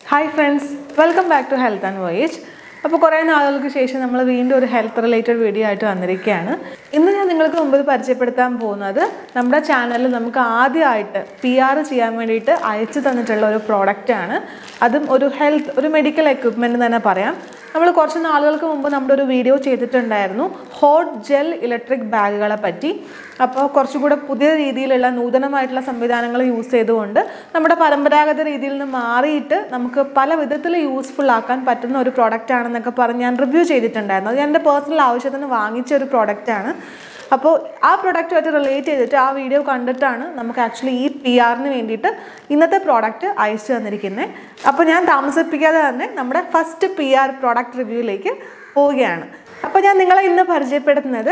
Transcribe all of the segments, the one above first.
hi friends welcome back to health and voyage അപ്പോൾ കുറേ നാളുകൾക്ക് ശേഷം നമ്മൾ വീണ്ടും ഒരു ഹെൽത്ത് റിലേറ്റഡ് വീഡിയോ ആയിട്ട് വന്നിരിക്കുകയാണ് ഇന്ന് ഞാൻ നിങ്ങൾക്ക് മുമ്പിൽ പരിചയപ്പെടുത്താൻ പോകുന്നത് നമ്മുടെ ചാനലിൽ നമുക്ക് ആദ്യമായിട്ട് പി ആർ ചെയ്യാൻ വേണ്ടിയിട്ട് അയച്ചു തന്നിട്ടുള്ള ഒരു പ്രോഡക്റ്റാണ് അതും ഒരു ഹെൽത്ത് ഒരു മെഡിക്കൽ എക്വിപ്മെൻറ്റ് തന്നെ പറയാം നമ്മൾ കുറച്ച് നാളുകൾക്ക് മുമ്പ് നമ്മുടെ ഒരു വീഡിയോ ചെയ്തിട്ടുണ്ടായിരുന്നു ഹോട്ട് ജെൽ ഇലക്ട്രിക് ബാഗുകളെ പറ്റി അപ്പോൾ കുറച്ചുകൂടെ പുതിയ രീതിയിലുള്ള നൂതനമായിട്ടുള്ള സംവിധാനങ്ങൾ യൂസ് ചെയ്തുകൊണ്ട് നമ്മുടെ പരമ്പരാഗത രീതിയിൽ നിന്ന് മാറിയിട്ട് നമുക്ക് പല വിധത്തിൽ യൂസ്ഫുൾ ആക്കാൻ പറ്റുന്ന ഒരു പ്രോഡക്റ്റ് ആണെന്നൊക്കെ പറഞ്ഞ് ഞാൻ റിവ്യൂ ചെയ്തിട്ടുണ്ടായിരുന്നു അത് ഞാൻ എൻ്റെ പേഴ്സണൽ ആവശ്യത്തിന് വാങ്ങിച്ച ഒരു പ്രോഡക്റ്റാണ് അപ്പോൾ ആ പ്രൊഡക്റ്റുമായിട്ട് റിലേറ്റ് ചെയ്തിട്ട് ആ വീഡിയോ കണ്ടിട്ടാണ് നമുക്ക് ആക്ച്വലി ഈ പി ആറിന് വേണ്ടിയിട്ട് ഇന്നത്തെ പ്രോഡക്റ്റ് അയച്ചു തന്നിരിക്കുന്നത് അപ്പോൾ ഞാൻ താമസിപ്പിക്കാതെ തന്നെ നമ്മുടെ ഫസ്റ്റ് പി ആർ പ്രോഡക്റ്റ് റിവ്യൂയിലേക്ക് പോവുകയാണ് അപ്പോൾ ഞാൻ നിങ്ങളെ ഇന്ന് പരിചയപ്പെടുത്തുന്നത്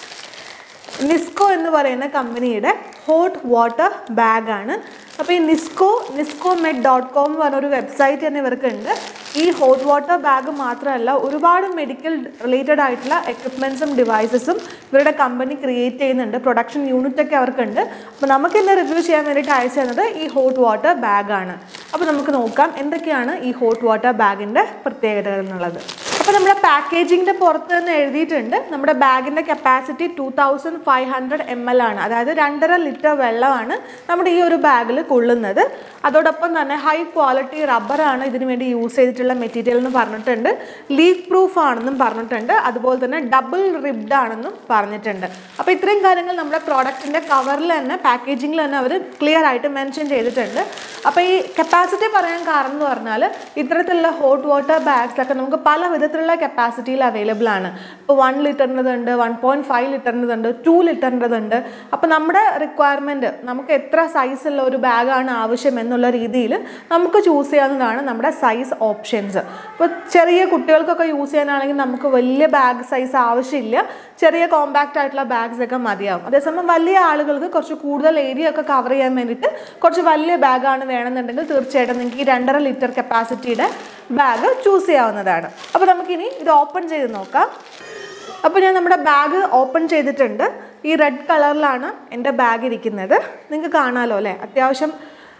നിസ്കോ എന്ന് പറയുന്ന കമ്പനിയുടെ ഹോട്ട് വാട്ടർ ബാഗാണ് അപ്പോൾ ഈ നിസ്കോ നിസ്കോ മെഡ് ഡോട്ട് കോം എന്ന് പറഞ്ഞൊരു വെബ്സൈറ്റ് തന്നെ ഇവർക്കുണ്ട് ഈ ഹോട്ട് വാട്ടർ ബാഗ് മാത്രമല്ല ഒരുപാട് മെഡിക്കൽ റിലേറ്റഡ് ആയിട്ടുള്ള എക്വിപ്മെൻസും ഡിവൈസസും ഇവരുടെ കമ്പനി ക്രിയേറ്റ് ചെയ്യുന്നുണ്ട് പ്രൊഡക്ഷൻ യൂണിറ്റ് ഒക്കെ അവർക്കുണ്ട് അപ്പോൾ നമുക്ക് ഇന്ന് റിവ്യൂ ചെയ്യാൻ വേണ്ടിയിട്ട് അയച്ചു തന്നത് ഈ ഹോട്ട് വാട്ടർ ബാഗാണ് അപ്പോൾ നമുക്ക് നോക്കാം എന്തൊക്കെയാണ് ഈ ഹോട്ട് വാട്ടർ ബാഗിൻ്റെ പ്രത്യേകതകൾ എന്നുള്ളത് അപ്പോൾ നമ്മുടെ പാക്കേജിങ്ങിൻ്റെ പുറത്ത് തന്നെ എഴുതിയിട്ടുണ്ട് നമ്മുടെ ബാഗിൻ്റെ capacity two thousand five hundred M L ആണ് അതായത് രണ്ടര ലിറ്റർ വെള്ളമാണ് നമ്മുടെ ഈ ഒരു ബാഗിൽ കൊള്ളുന്നത് അതോടൊപ്പം തന്നെ ഹൈ ക്വാളിറ്റി റബ്ബറാണ് ഇതിനു വേണ്ടി യൂസ് ചെയ്തിട്ടുള്ള മെറ്റീരിയൽ എന്ന് പറഞ്ഞിട്ടുണ്ട് ലീക്ക് പ്രൂഫ് ആണെന്നും പറഞ്ഞിട്ടുണ്ട് അതുപോലെ തന്നെ ഡബിൾ റിബ്ഡ് ആണെന്നും പറഞ്ഞിട്ടുണ്ട് അപ്പോൾ ഇത്രയും കാര്യങ്ങൾ നമ്മുടെ പ്രോഡക്റ്റിൻ്റെ കവറിൽ തന്നെ പാക്കേജിങ്ങിൽ തന്നെ അവർ ക്ലിയർ ആയിട്ട് മെൻഷൻ ചെയ്തിട്ടുണ്ട് അപ്പോൾ ഈ കപ്പാസിറ്റി പറയാൻ കാരണം എന്ന് പറഞ്ഞാൽ ഇത്തരത്തിലുള്ള ഹോട്ട് വാട്ടർ ബാഗ്സ് ഒക്കെ നമുക്ക് പല വിധത്തിലുള്ള കപ്പാസിറ്റിയിൽ അവൈലബിൾ ആണ് ഇപ്പോൾ വൺ ലിറ്ററിൻ്റെതുണ്ട് വൺ പോയിൻറ്റ് ഫൈവ് ലിറ്ററിൻ്റെതുണ്ട് ടു ലിറ്ററിൻ്റെതുണ്ട് അപ്പോൾ നമ്മുടെ റിക്വയർമെൻറ്റ് നമുക്ക് എത്ര സൈസുള്ള ഒരു ബാഗാണ് ആവശ്യം എന്നുള്ള രീതിയിൽ നമുക്ക് ചൂസ് ചെയ്യാവുന്നതാണ് നമ്മുടെ സൈസ് ഓപ്ഷൻസ് ഇപ്പോൾ ചെറിയ കുട്ടികൾക്കൊക്കെ യൂസ് ചെയ്യാനാണെങ്കിൽ നമുക്ക് വലിയ ബാഗ് സൈസ് ആവശ്യമില്ല ചെറിയ കോമ്പാക്റ്റ് ആയിട്ടുള്ള ബാഗ്സ് ഒക്കെ മതിയാവും അതേസമയം വലിയ ആളുകൾക്ക് കുറച്ച് കൂടുതൽ ഏരിയ ഒക്കെ കവർ ചെയ്യാൻ വേണ്ടിയിട്ട് കുറച്ച് വലിയ ബാഗാണ് വേണമെന്നുണ്ടെങ്കിൽ തീർച്ചയായിട്ടും നിങ്ങൾക്ക് ഈ രണ്ടര ലിറ്റർ കപ്പാസിറ്റിയുടെ ബാഗ് ചൂസ് ചെയ്യാവുന്നതാണ് അപ്പോൾ നമുക്കിനി ഇത് ഓപ്പൺ ചെയ്ത് നോക്കാം അപ്പോൾ ഞാൻ നമ്മുടെ ബാഗ് ഓപ്പൺ ചെയ്തിട്ടുണ്ട് ഈ റെഡ് കളറിലാണ് എൻ്റെ ബാഗ് ഇരിക്കുന്നത് നിങ്ങൾക്ക് കാണാമല്ലോ അല്ലേ അത്യാവശ്യം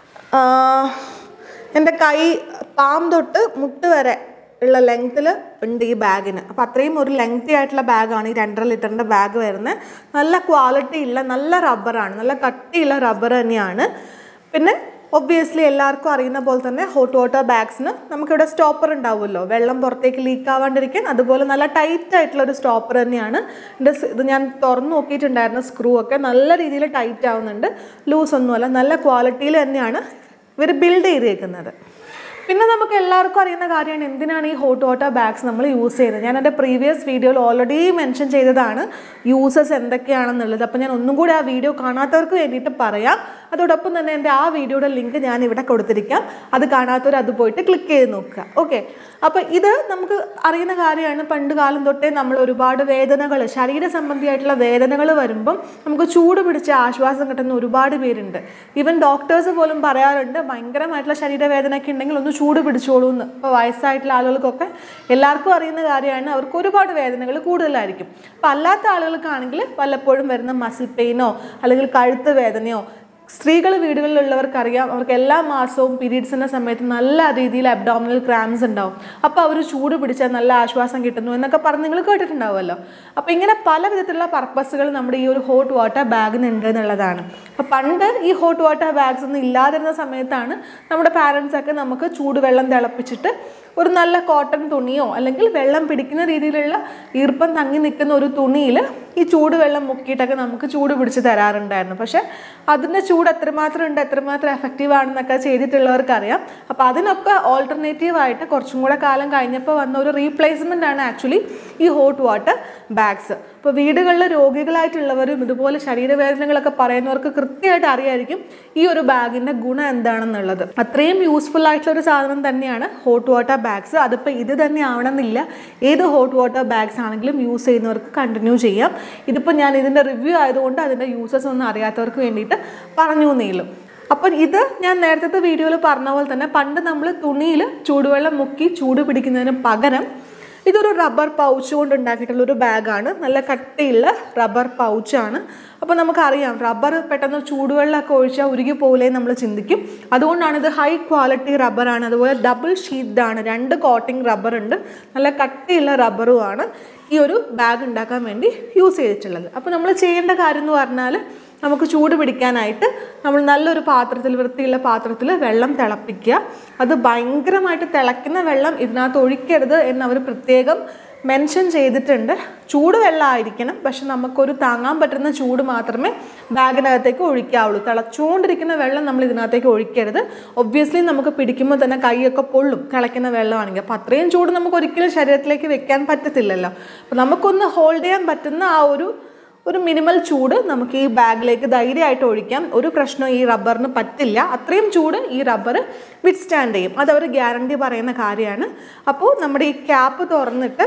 എൻ്റെ കൈ പാം തൊട്ട് മുട്ട് വരെ ഉള്ള ലെങ്ത്തിൽ ഉണ്ട് ഈ ബാഗിന് അപ്പോൾ അത്രയും ഒരു ലെങ്തി ആയിട്ടുള്ള ബാഗാണ് ഈ രണ്ടര ലിറ്ററിൻ്റെ ബാഗ് വരുന്നത് നല്ല ക്വാളിറ്റി ഉള്ള നല്ല റബ്ബറാണ് നല്ല കട്ടിയുള്ള റബ്ബർ തന്നെയാണ് പിന്നെ ഒബ്വിയസ്ലി എല്ലാവർക്കും അറിയുന്ന പോലെ തന്നെ ഹോട്ട് വാട്ടർ ബാഗ്സിന് നമുക്കിവിടെ സ്റ്റോപ്പർ ഉണ്ടാവുമല്ലോ വെള്ളം പുറത്തേക്ക് ലീക്ക് ആവാണ്ടിരിക്കാൻ അതുപോലെ നല്ല ടൈറ്റ് ആയിട്ടുള്ള ഒരു സ്റ്റോപ്പർ തന്നെയാണ് ഇതിൻ്റെ ഇത് ഞാൻ തുറന്നു നോക്കിയിട്ടുണ്ടായിരുന്ന സ്ക്രൂ ഒക്കെ നല്ല രീതിയിൽ ടൈറ്റ് ആവുന്നുണ്ട് ലൂസ് ഒന്നുമല്ല നല്ല ക്വാളിറ്റിയിൽ തന്നെയാണ് ഇവർ ബിൽഡ് ചെയ്തേക്കുന്നത് പിന്നെ നമുക്ക് എല്ലാവർക്കും അറിയുന്ന കാര്യമാണ് എന്തിനാണ് ഈ ഹോട്ട് വാട്ടർ ബാഗ്സ് നമ്മൾ യൂസ് ചെയ്യുന്നത് ഞാൻ എൻ്റെ പ്രീവിയസ് വീഡിയോയിൽ ഓൾറെഡി മെൻഷൻ ചെയ്തതാണ് യൂസസ് എന്തൊക്കെയാണെന്നുള്ളത് അപ്പോൾ ഞാൻ ഒന്നും കൂടി ആ വീഡിയോ കാണാത്തവർക്ക് വേണ്ടിയിട്ട് പറയാം അതോടൊപ്പം തന്നെ എൻ്റെ ആ വീഡിയോയുടെ ലിങ്ക് ഞാൻ ഇവിടെ കൊടുത്തിരിക്കാം അത് കാണാത്തവർ അത് പോയിട്ട് ക്ലിക്ക് ചെയ്ത് നോക്കുക ഓക്കെ അപ്പോൾ ഇത് നമുക്ക് അറിയുന്ന കാര്യമാണ് പണ്ട് കാലം തൊട്ടേ നമ്മൾ ഒരുപാട് വേദനകൾ ശരീര സംബന്ധിയായിട്ടുള്ള വേദനകൾ വരുമ്പം നമുക്ക് ചൂട് പിടിച്ച് ആശ്വാസം കിട്ടുന്ന ഒരുപാട് പേരുണ്ട് ഈവൻ ഡോക്ടേഴ്സ് പോലും പറയാറുണ്ട് ഭയങ്കരമായിട്ടുള്ള ശരീരവേദനയൊക്കെ ഉണ്ടെങ്കിൽ ഒന്ന് ചൂട് പിടിച്ചോളൂ എന്ന് ഇപ്പോൾ വയസ്സായിട്ടുള്ള ആളുകൾക്കൊക്കെ എല്ലാവർക്കും അറിയുന്ന കാര്യമാണ് അവർക്ക് ഒരുപാട് വേദനകൾ കൂടുതലായിരിക്കും അപ്പോൾ അല്ലാത്ത ആളുകൾക്കാണെങ്കിൽ വല്ലപ്പോഴും വരുന്ന മസിൽ പെയിനോ അല്ലെങ്കിൽ കഴുത്ത് വേദനയോ സ്ത്രീകൾ വീടുകളിലുള്ളവർക്കറിയാം അവർക്ക് എല്ലാ മാസവും പീരീഡ്സിൻ്റെ സമയത്ത് നല്ല രീതിയിൽ അബ്ഡോമിനൽ ക്രാംസ് ഉണ്ടാവും അപ്പോൾ അവർ ചൂട് പിടിച്ചാൽ നല്ല ആശ്വാസം കിട്ടുന്നു എന്നൊക്കെ പറഞ്ഞ് നിങ്ങൾ കേട്ടിട്ടുണ്ടാവുമല്ലോ അപ്പോൾ ഇങ്ങനെ പല വിധത്തിലുള്ള പർപ്പസുകൾ നമ്മുടെ ഈ ഒരു ഹോട്ട് വാട്ടർ ബാഗിന് ഉണ്ട് എന്നുള്ളതാണ് അപ്പോൾ പണ്ട് ഈ ഹോട്ട് വാട്ടർ ബാഗ്സ് ഒന്നും ഇല്ലാതിരുന്ന സമയത്താണ് നമ്മുടെ പാരൻസ് ഒക്കെ നമുക്ക് ചൂടുവെള്ളം തിളപ്പിച്ചിട്ട് ഒരു നല്ല കോട്ടൺ തുണിയോ അല്ലെങ്കിൽ വെള്ളം പിടിക്കുന്ന രീതിയിലുള്ള ഈർപ്പം തങ്ങി നിൽക്കുന്ന ഒരു തുണിയിൽ ഈ ചൂടുവെള്ളം മുക്കിയിട്ടൊക്കെ നമുക്ക് ചൂട് പിടിച്ച് തരാറുണ്ടായിരുന്നു പക്ഷേ അതിൻ്റെ ചൂട് എത്രമാത്രം ഉണ്ട് എത്രമാത്രം എഫക്റ്റീവ് ആണെന്നൊക്കെ ചെയ്തിട്ടുള്ളവർക്കറിയാം അപ്പോൾ അതിനൊക്കെ ഓൾട്ടർനേറ്റീവ് ആയിട്ട് കുറച്ചും കൂടെ കാലം കഴിഞ്ഞപ്പോൾ വന്ന ഒരു റീപ്ലേസ്മെൻ്റ് ആണ് ആക്ച്വലി ഈ ഹോട്ട് വാട്ടർ ബാഗ്സ് ഇപ്പോൾ വീടുകളിൽ രോഗികളായിട്ടുള്ളവരും ഇതുപോലെ ശരീരവേദനകളൊക്കെ പറയുന്നവർക്ക് കൃത്യമായിട്ട് അറിയായിരിക്കും ഈ ഒരു ബാഗിൻ്റെ ഗുണം എന്താണെന്നുള്ളത് അത്രയും യൂസ്ഫുൾ ആയിട്ടുള്ള ഒരു സാധനം തന്നെയാണ് ഹോട്ട് വാട്ടർ ബാഗ്സ് അതിപ്പോൾ ഇത് തന്നെ ആവണമെന്നില്ല ഏത് ഹോട്ട് വാട്ടർ ബാഗ്സ് ആണെങ്കിലും യൂസ് ചെയ്യുന്നവർക്ക് കണ്ടിന്യൂ ചെയ്യാം ഇതിപ്പോൾ ഞാൻ ഇതിൻ്റെ റിവ്യൂ ആയതുകൊണ്ട് അതിൻ്റെ യൂസസ് ഒന്നും അറിയാത്തവർക്ക് വേണ്ടിയിട്ട് പറഞ്ഞു എന്നേയുള്ളൂ അപ്പം ഇത് ഞാൻ നേരത്തെ വീഡിയോയിൽ പറഞ്ഞ പോലെ തന്നെ പണ്ട് നമ്മൾ തുണിയിൽ ചൂടുവെള്ളം മുക്കി ചൂട് പിടിക്കുന്നതിന് പകരം ഇതൊരു റബ്ബർ പൗച്ച് കൊണ്ട് ഉണ്ടാക്കിയിട്ടുള്ള ഒരു ബാഗാണ് നല്ല കട്ടിയുള്ള റബ്ബർ പൗച്ചാണ് അപ്പോൾ നമുക്കറിയാം റബ്ബർ പെട്ടെന്ന് ചൂടുവെള്ളമൊക്കെ ഒഴിച്ചാൽ ഉരുകി പോലെ നമ്മൾ ചിന്തിക്കും അതുകൊണ്ടാണ് ഇത് ഹൈ ക്വാളിറ്റി റബ്ബറാണ് അതുപോലെ ഡബിൾ ഷീറ്റാണ് രണ്ട് കോട്ടിംഗ് റബ്ബർ ഉണ്ട് നല്ല കട്ടിയുള്ള റബ്ബറുമാണ് ഈ ഒരു ബാഗ് ഉണ്ടാക്കാൻ വേണ്ടി യൂസ് ചെയ്തിട്ടുള്ളത് അപ്പോൾ നമ്മൾ ചെയ്യേണ്ട കാര്യം എന്ന് പറഞ്ഞാൽ നമുക്ക് ചൂട് പിടിക്കാനായിട്ട് നമ്മൾ നല്ലൊരു പാത്രത്തിൽ വൃത്തിയുള്ള പാത്രത്തിൽ വെള്ളം തിളപ്പിക്കുക അത് ഭയങ്കരമായിട്ട് തിളയ്ക്കുന്ന വെള്ളം ഇതിനകത്ത് ഒഴിക്കരുത് എന്ന് അവർ പ്രത്യേകം മെൻഷൻ ചെയ്തിട്ടുണ്ട് ചൂട് വെള്ളമായിരിക്കണം പക്ഷെ നമുക്കൊരു താങ്ങാൻ പറ്റുന്ന ചൂട് മാത്രമേ ബാഗിനകത്തേക്ക് ഒഴിക്കാവുള്ളൂ തിളച്ചുകൊണ്ടിരിക്കുന്ന വെള്ളം നമ്മൾ ഇതിനകത്തേക്ക് ഒഴിക്കരുത് ഒബ്വിയസ്ലി നമുക്ക് പിടിക്കുമ്പോൾ തന്നെ കൈയൊക്കെ പൊള്ളും തിളയ്ക്കുന്ന വെള്ളമാണെങ്കിൽ അപ്പോൾ അത്രയും ചൂട് നമുക്ക് ഒരിക്കലും ശരീരത്തിലേക്ക് വെക്കാൻ പറ്റത്തില്ലല്ലോ അപ്പോൾ നമുക്കൊന്ന് ഹോൾഡ് ചെയ്യാൻ പറ്റുന്ന ആ ഒരു ഒരു മിനിമൽ ചൂട് നമുക്ക് ഈ ബാഗിലേക്ക് ധൈര്യമായിട്ട് ഒഴിക്കാം ഒരു പ്രശ്നവും ഈ റബ്ബറിന് പറ്റില്ല അത്രയും ചൂട് ഈ റബ്ബർ വിറ്റ്സ്റ്റാൻഡ് ചെയ്യും അതവർ ഗ്യാരണ്ടി പറയുന്ന കാര്യമാണ് അപ്പോൾ നമ്മുടെ ഈ ക്യാപ്പ് തുറന്നിട്ട്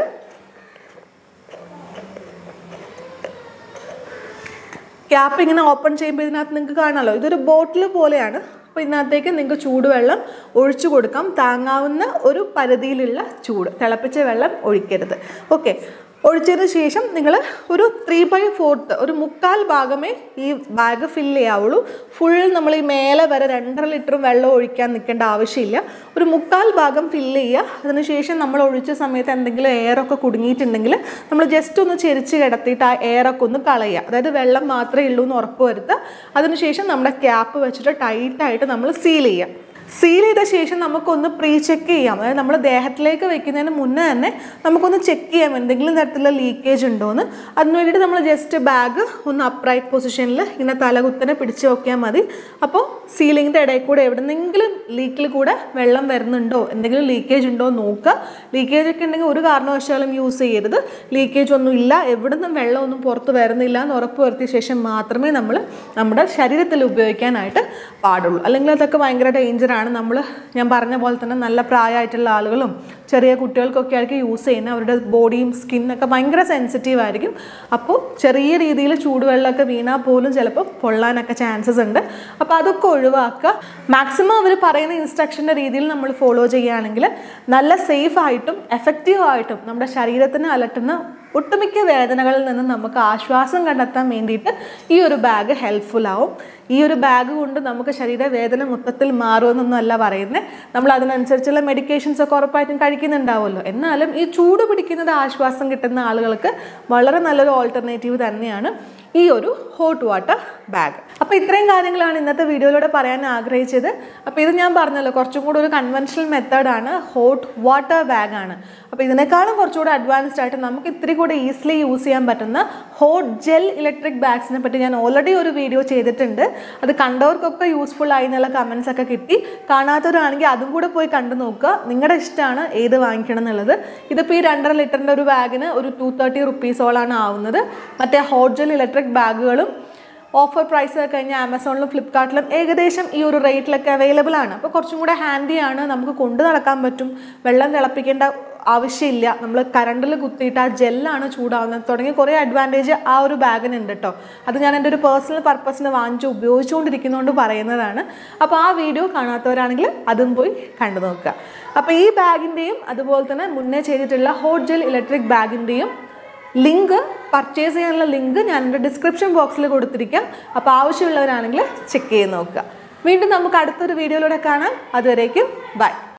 ക്യാപ്പ് ഇങ്ങനെ ഓപ്പൺ ചെയ്യുമ്പോൾ ഇതിനകത്ത് നിങ്ങൾക്ക് കാണാമല്ലോ ഇതൊരു ബോട്ടിൽ പോലെയാണ് അപ്പോൾ ഇതിനകത്തേക്ക് നിങ്ങൾക്ക് ചൂടുവെള്ളം ഒഴിച്ചു കൊടുക്കാം താങ്ങാവുന്ന ഒരു പരിധിയിലുള്ള ചൂട് തിളപ്പിച്ച വെള്ളം ഒഴിക്കരുത് ഓക്കെ ഒഴിച്ചതിന് ശേഷം നിങ്ങൾ ഒരു ത്രീ ബൈ ഫോർത്ത് ഒരു മുക്കാൽ ഭാഗമേ ഈ ബാഗ് ഫില്ല് ചെയ്യാവുള്ളൂ ഫുൾ നമ്മൾ ഈ മേലെ വരെ രണ്ടര ലിറ്റർ വെള്ളം ഒഴിക്കാൻ നിൽക്കേണ്ട ആവശ്യമില്ല ഒരു മുക്കാൽ ഭാഗം ഫില്ല് ചെയ്യുക അതിനുശേഷം നമ്മൾ ഒഴിച്ച സമയത്ത് എന്തെങ്കിലും എയറൊക്കെ കുടുങ്ങിയിട്ടുണ്ടെങ്കിൽ നമ്മൾ ജസ്റ്റ് ഒന്ന് ചെരിച്ച് കിടത്തിയിട്ട് ആ എയറൊക്കെ ഒന്ന് കളയുക അതായത് വെള്ളം മാത്രമേ ഉള്ളൂ എന്ന് ഉറപ്പ് വരുത്തുക അതിനുശേഷം നമ്മുടെ ക്യാപ്പ് വെച്ചിട്ട് ടൈറ്റായിട്ട് നമ്മൾ സീൽ ചെയ്യുക സീൽ ചെയ്ത ശേഷം നമുക്കൊന്ന് പ്രീ ചെക്ക് ചെയ്യാം അതായത് നമ്മൾ ദേഹത്തിലേക്ക് വെക്കുന്നതിന് മുന്നേ തന്നെ നമുക്കൊന്ന് ചെക്ക് ചെയ്യാം എന്തെങ്കിലും തരത്തിലുള്ള ലീക്കേജ് ഉണ്ടോ എന്ന് അതിന് വേണ്ടിയിട്ട് നമ്മൾ ജസ്റ്റ് ബാഗ് ഒന്ന് അപ്രൈറ്റ് പൊസിഷനിൽ ഇങ്ങനെ തലകുത്തനെ പിടിച്ച് നോക്കിയാൽ മതി അപ്പോൾ സീലിങ്ങിൻ്റെ ഇടയിൽ കൂടെ എവിടെന്നെങ്കിലും ലീക്കിൽ കൂടെ വെള്ളം വരുന്നുണ്ടോ എന്തെങ്കിലും ലീക്കേജ് ഉണ്ടോ എന്ന് നോക്കുക ലീക്കേജ് ഒക്കെ ഉണ്ടെങ്കിൽ ഒരു കാരണവശാലും യൂസ് ചെയ്യരുത് ലീക്കേജ് ഒന്നും ഇല്ല എവിടെ നിന്നും വെള്ളമൊന്നും പുറത്ത് വരുന്നില്ല എന്ന് ഉറപ്പ് വരുത്തിയ ശേഷം മാത്രമേ നമ്മൾ നമ്മുടെ ശരീരത്തിൽ ഉപയോഗിക്കാനായിട്ട് പാടുള്ളൂ അല്ലെങ്കിൽ അതൊക്കെ ഭയങ്കര ഡേഞ്ചറാണ് നമ്മൾ ഞാൻ പറഞ്ഞ പോലെ തന്നെ നല്ല പ്രായമായിട്ടുള്ള ആളുകളും ചെറിയ കുട്ടികൾക്കൊക്കെ ആയിരിക്കും യൂസ് ചെയ്യുന്നത് അവരുടെ ബോഡിയും സ്കിന്നൊക്കെ ഭയങ്കര സെൻസിറ്റീവ് ആയിരിക്കും അപ്പോൾ ചെറിയ രീതിയിൽ ചൂടുവെള്ളമൊക്കെ വീണാൽ പോലും ചിലപ്പോൾ പൊള്ളാനൊക്കെ ചാൻസസ് ഉണ്ട് അപ്പോൾ അതൊക്കെ ഒഴിവാക്കുക മാക്സിമം അവർ പറയുന്ന ഇൻസ്ട്രക്ഷൻ്റെ രീതിയിൽ നമ്മൾ ഫോളോ ചെയ്യുകയാണെങ്കിൽ നല്ല സേഫ് ആയിട്ടും എഫക്റ്റീവ് ആയിട്ടും നമ്മുടെ ശരീരത്തിന് അലട്ടുന്ന ഒട്ടുമിക്ക വേദനകളിൽ നിന്ന് നമുക്ക് ആശ്വാസം കണ്ടെത്താൻ വേണ്ടിയിട്ട് ഈ ഒരു ബാഗ് ഹെൽപ്ഫുൾ ആവും ഈ ഒരു ബാഗ് കൊണ്ട് നമുക്ക് ശരീരവേദന മൊത്തത്തിൽ മാറുമെന്നൊന്നും അല്ല പറയുന്നത് നമ്മൾ അതിനനുസരിച്ചുള്ള മെഡിക്കേഷൻസ് ഒക്കെ ഉറപ്പായിട്ടും കഴിക്കുന്നുണ്ടാവുമല്ലോ എന്നാലും ഈ ചൂട് പിടിക്കുന്നത് ആശ്വാസം കിട്ടുന്ന ആളുകൾക്ക് വളരെ നല്ലൊരു ഓൾട്ടർനേറ്റീവ് തന്നെയാണ് ഈ ഒരു ഹോട്ട് വാട്ടർ ബാഗ് അപ്പോൾ ഇത്രയും കാര്യങ്ങളാണ് ഇന്നത്തെ വീഡിയോയിലൂടെ പറയാൻ ആഗ്രഹിച്ചത് അപ്പോൾ ഇത് ഞാൻ പറഞ്ഞല്ലോ കുറച്ചും കൂടെ ഒരു കൺവെൻഷണൽ മെത്തേഡാണ് ഹോട്ട് വാട്ടർ ബാഗാണ് അപ്പോൾ ഇതിനേക്കാളും കുറച്ചുകൂടെ അഡ്വാൻസ്ഡ് ആയിട്ട് നമുക്ക് ഇത്തിരി കൂടെ ഈസിലി യൂസ് ചെയ്യാൻ പറ്റുന്ന ഹോട്ട് ജെൽ ഇലക്ട്രിക് ബാഗ്സിനെ പറ്റി ഞാൻ ഓൾറെഡി ഒരു വീഡിയോ ചെയ്തിട്ടുണ്ട് അത് കണ്ടവർക്കൊക്കെ യൂസ്ഫുൾ ആയി എന്നുള്ള കമൻസ് ഒക്കെ കിട്ടി കാണാത്തവരാണെങ്കിൽ അതും കൂടെ പോയി കണ്ടു നോക്കുക നിങ്ങളുടെ ഇഷ്ടമാണ് ഏത് വാങ്ങിക്കണം എന്നുള്ളത് ഇതിപ്പോൾ ഈ രണ്ടര ലിറ്ററിൻ്റെ ഒരു ബാഗിന് ഒരു ടു തേർട്ടി റുപ്പീസോളാണ് ആവുന്നത് മറ്റേ ഹോട്ട് ജെൽ ഇലക്ട്രിക് ബാഗുകളും ഓഫർ പ്രൈസ് ഒക്കെ കഴിഞ്ഞാൽ ആമസോണിലും ഫ്ലിപ്കാർട്ടിലും ഏകദേശം ഈ ഒരു റേറ്റിലൊക്കെ അവൈലബിൾ ആണ് അപ്പോൾ കുറച്ചും കൂടെ ഹാൻഡിയാണ് നമുക്ക് കൊണ്ടു നടക്കാൻ പറ്റും വെള്ളം തിളപ്പിക്കേണ്ട ആവശ്യമില്ല നമ്മൾ കറണ്ടിൽ കുത്തിയിട്ട് ആ ജെല്ലാണ് ചൂടാവുന്നത് തുടങ്ങി കുറേ അഡ്വാൻറ്റേജ് ആ ഒരു ബാഗിനുണ്ട് കേട്ടോ അത് ഞാൻ എൻ്റെ ഒരു പേഴ്സണൽ പർപ്പസിന് വാങ്ങിച്ച് ഉപയോഗിച്ചുകൊണ്ടിരിക്കുന്നതുകൊണ്ട് പറയുന്നതാണ് അപ്പോൾ ആ വീഡിയോ കാണാത്തവരാണെങ്കിൽ അതും പോയി കണ്ടു നോക്കുക അപ്പോൾ ഈ ബാഗിൻ്റെയും അതുപോലെ തന്നെ മുന്നേ ചെയ്തിട്ടുള്ള ഹോട്ട് ജെൽ ഇലക്ട്രിക് ബാഗിൻ്റെയും ലിങ്ക് പർച്ചേസ് ചെയ്യാനുള്ള ലിങ്ക് ഞാൻ എൻ്റെ ഡിസ്ക്രിപ്ഷൻ ബോക്സിൽ കൊടുത്തിരിക്കാം അപ്പോൾ ആവശ്യമുള്ളവരാണെങ്കിൽ ചെക്ക് ചെയ്ത് നോക്കുക വീണ്ടും നമുക്ക് അടുത്തൊരു വീഡിയോയിലൂടെ കാണാം അതുവരേക്കും ബൈ